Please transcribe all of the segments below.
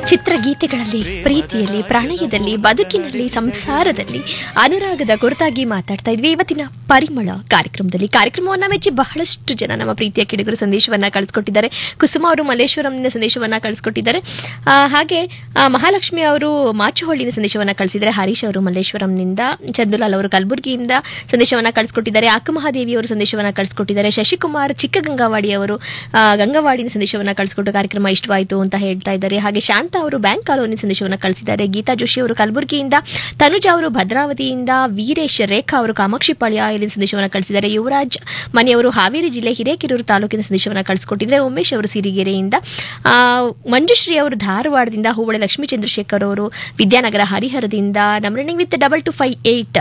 ಚಿತ್ರಗೀತೆಗಳಲ್ಲಿ ಪ್ರೀತಿಯಲ್ಲಿ ಪ್ರಣಯದಲ್ಲಿ ಬದುಕಿನಲ್ಲಿ ಸಂಸಾರದಲ್ಲಿ ಅನುರಾಗದ ಕುರಿತಾಗಿ ಮಾತಾಡ್ತಾ ಇದ್ವಿ ಇವತ್ತಿನ ಪರಿಮಳ ಕಾರ್ಯಕ್ರಮದಲ್ಲಿ ಕಾರ್ಯಕ್ರಮವನ್ನ ಮೆಚ್ಚಿ ಬಹಳಷ್ಟು ಜನ ನಮ್ಮ ಪ್ರೀತಿಯ ಕಿಡಿಗರು ಸಂದೇಶವನ್ನ ಕಳಿಸ್ಕೊಟ್ಟಿದ್ದಾರೆ ಕುಸುಮ ಅವರು ಮಲ್ಲೇಶ್ವರಂನ ಸಂದೇಶವನ್ನ ಕಳಿಸ್ಕೊಟ್ಟಿದ್ದಾರೆ ಆ, ಹಾಗೆ ಆ, ಮಹಾಲಕ್ಷ್ಮಿ ಅವರು ಮಾಚುಹಳ್ಳಿನ ಸಂದೇಶವನ್ನ ಕಳಿಸಿದ್ದಾರೆ ಹರೀಶ್ ಅವರು ಮಲ್ಲೇಶ್ವರಂನಿಂದ ಚಂದುಲಾಲ್ ಅವರು ಕಲಬುರಗಿಯಿಂದ ಸಂದೇಶವನ್ನ ಕಳಿಸ್ಕೊಟ್ಟಿದ್ದಾರೆ ಅಕ್ಕಮಹಾದೇವಿ ಅವರು ಸಂದೇಶವನ್ನ ಕಳಿಸ್ಕೊಟ್ಟಿದ್ದಾರೆ ಶಶಿಕುಮಾರ್ ಚಿಕ್ಕಗಂಗಾವಾಡಿ ಅವರು ಆ, ಗಂಗವಾಡಿನ ಸಂದೇಶವನ್ನ ಕಳಿಸ್ಕೊಟ್ಟು ಕಾರ್ಯಕ್ರಮ ಇಷ್ಟವಾಯಿತು ಅಂತ ಹೇಳ್ತಾ ಇದ್ದಾರೆ ಹಾಗೆ ಶಾಂತ ಅವರು ಬ್ಯಾಂಕ್ ಕಾಲೋನಿ ಸಂದೇಶವನ್ನ ಕಳಿಸಿದ್ದಾರೆ ಗೀತಾ ಜೋಶಿ ಅವರು ಕಲಬುರಗಿಯಿಂದ ತನುಜ ಅವರು ಭದ್ರಾವತಿಯಿಂದ ವೀರೇಶ್ ರೇಖಾ ಅವರು ಕಾಮಾಕ್ಷಿಪಾಳ್ಯ ಇಲ್ಲಿನ ಸಂದೇಶವನ್ನ ಕಳಿಸಿದ್ದಾರೆ ಯುವರಾಜ್ ಮನೆಯವರು ಹಾವೇರಿ ಜಿಲ್ಲೆ ಹಿರೇಕೆರೂರು ತಾಲೂಕಿನ ಸಂದೇಶವನ್ನ ಕಳಿಸ್ಕೊಟ್ಟಿದ್ದಾರೆ ಉಮೇಶ್ ಅವರು ಸಿರಿಗೆರೆಯಿಂದ ಆ, ಮಂಜುಶ್ರೀ ಅವರು ಧಾರವಾಡದಿಂದ ಹೂವಳೆ ಲಕ್ಷ್ಮೀ ಚಂದ್ರಶೇಖರ್ ಅವರು ವಿದ್ಯಾನಗರ ಹರಿಹರದಿಂದ ನಮ್ಮ running with double two five eight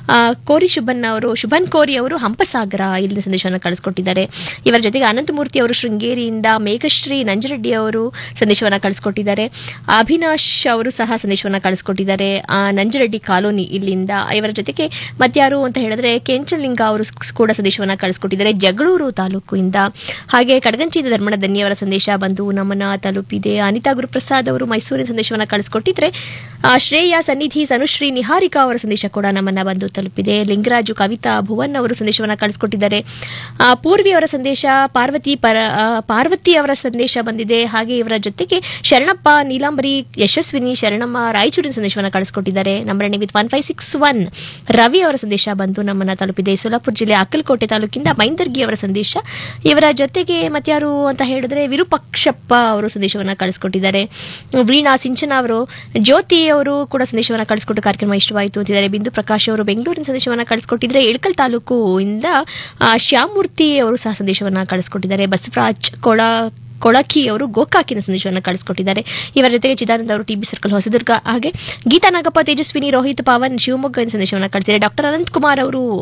ಕೋರಿ ಶುಭನ್ ಅವರು ಶುಭನ್ ಕೋರಿ ಅವರು ಹಂಪಸಾಗರ ಇಲ್ಲಿನ ಸಂದೇಶವನ್ನು ಕಳಿಸ್ಕೊಟ್ಟಿದ್ದಾರೆ ಇವರ ಜೊತೆಗೆ ಅನಂತಮೂರ್ತಿ ಅವರು ಶೃಂಗೇರಿಯಿಂದ ಮೇಘಶ್ರೀ ನಂಜರೆಡ್ಡಿ ಅವರು ಸಂದೇಶವನ್ನು ಕಳಿಸ್ಕೊಟ್ಟಿದ್ದಾರೆ ಅಭಿನಾಶ್ ಅವರು ಸಹ ಸಂದೇಶವನ್ನು ಕಳಿಸ್ಕೊಟ್ಟಿದ್ದಾರೆ ಆ, ನಂಜರೆಡ್ಡಿ ಕಾಲೋನಿ ಇಲ್ಲಿಂದ ಇವರ ಜೊತೆಗೆ ಮತ್ಯಾರು ಅಂತ ಹೇಳಿದ್ರೆ ಕೆಂಚಲಿಂಗ ಅವರು ಸ್- ಕೂಡ ಸಂದೇಶವನ್ನು ಕಳಿಸ್ಕೊಟ್ಟಿದ್ದಾರೆ ಜಗಳೂರು ತಾಲೂಕಿಂದ ಹಾಗೆ ಕಡಗಂಚಿದ ಧರ್ಮಣ ದನ್ಯವರ ಸಂದೇಶ ಬಂದು ನಮ್ಮನ್ನ ತಲುಪಿದೆ ಅನಿತಾ ಗುರುಪ್ರಸಾದ್ ಅವರು ಮೈಸೂರಿನ ಸಂದೇಶವನ್ನು ಕಳಿಸ್ಕೊಟ್ಟಿದ್ರೆ ಆ, ಶ್ರೇಯಾ ಸನ್ನಿಧಿ ಸನುಶ್ರೀ ನಿಹಾರಿಕಾ ಅವರ ಸಂದೇಶ ಕೂಡ ನಮ್ಮನ್ನ ಬಂದು ತಲುಪಿದೆ ಲಿಂಗರಾಜು ಕವಿತಾ ಭುವನ್ ಅವರು ಸಂದೇಶವನ್ನು ಕಳಿಸ್ಕೊಟ್ಟಿದ್ದಾರೆ ಆ, ಪೂರ್ವಿ ಅವರ ಸಂದೇಶ ಪಾರ್ವತಿ ಪರ ಆ, ಪಾರ್ವತಿ ಅವರ ಸಂದೇಶ ಬಂದಿದೆ ಹಾಗೆ ಇವರ ಜೊತೆಗೆ ಶರಣಪ್ಪ ನೀಲಾಂಬರಿ ಯಶಸ್ವಿನಿ ಶರಣಮ್ಮ ರಾಯಚೂರಿನ ಸಂದೇಶವನ್ನು ಕಳಿಸ್ಕೊಟ್ಟಿದ್ದಾರೆ ನಮ್ಮ running with one five six one Ravi ಅವರ ಸಂದೇಶ ಬಂದು ನಮ್ಮನ್ನ ತಲುಪಿದೆ ಸೋಲಾಪುರ ಜಿಲ್ಲೆ ಅಕ್ಕಲಕೋಟೆ ತಾಲೂಕಿಂದ ಮೈಂದರ್ಗಿ ಅವರ ಸಂದೇಶ ಇವರ ಜೊತೆಗೆ ಮತ್ಯಾರು ಅಂತ ಹೇಳಿದ್ರೆ ವಿರೂಪಾಕ್ಷಪ್ಪ ಅವರು ಸಂದೇಶವನ್ನ ಕಳಿಸ್ಕೊಟ್ಟಿದ್ದಾರೆ ವೀಣಾ ಸಿಂಚನ ಅವರು ಜ್ಯೋತಿ ಅವರು ಕೂಡ ಸಂದೇಶವನ್ನ ಕಳಿಸ್ಕೊಟ್ಟು ಕಾರ್ಯಕ್ರಮ ಇಷ್ಟವಾಯಿತು ಅಂತಿದ್ದಾರೆ ಬಿಂದು ಪ್ರಕಾಶ್ ಅವರು ಬೆಂಗಳೂರಿನ ಸಂದೇಶವನ್ನ ಕಳಿಸ್ಕೊಟ್ಟಿದ್ರೆ ಇಳಕಲ್ ತಾಲೂಕು ಇಂದ ಆ, ಶ್ಯಾಮೂರ್ತಿ ಅವರು ಸಹ ಸಂದೇಶವನ್ನ ಕಳಿಸ್ಕೊಟ್ಟಿದ್ದಾರೆ ಬಸವರಾಜ್ ಕೊಳ ಕೊಳಕಿ ಅವರು ಗೋಕಾಕಿನ ಸಂದೇಶವನ್ನು ಕಳಿಸ್ಕೊಟ್ಟಿದ್ದಾರೆ ಇವರ ಜೊತೆಗೆ ಚಿದಾನಂದ ಅವರು ಟಿಬಿ ಸರ್ಕಲ್ ಹೊಸದುರ್ಗ ಹಾಗೆ ಗೀತಾ ನಾಗಪ್ಪ ತೇಜಸ್ವಿನಿ ರೋಹಿತ್ ಪವನ್ ಶಿವಮೊಗ್ಗ ಸಂದೇಶವನ್ನು ಕಳಿಸಿದ್ದಾರೆ ಡಾಕ್ಟರ್ ಅನಂತ್ ಕುಮಾರ್ ಅವರು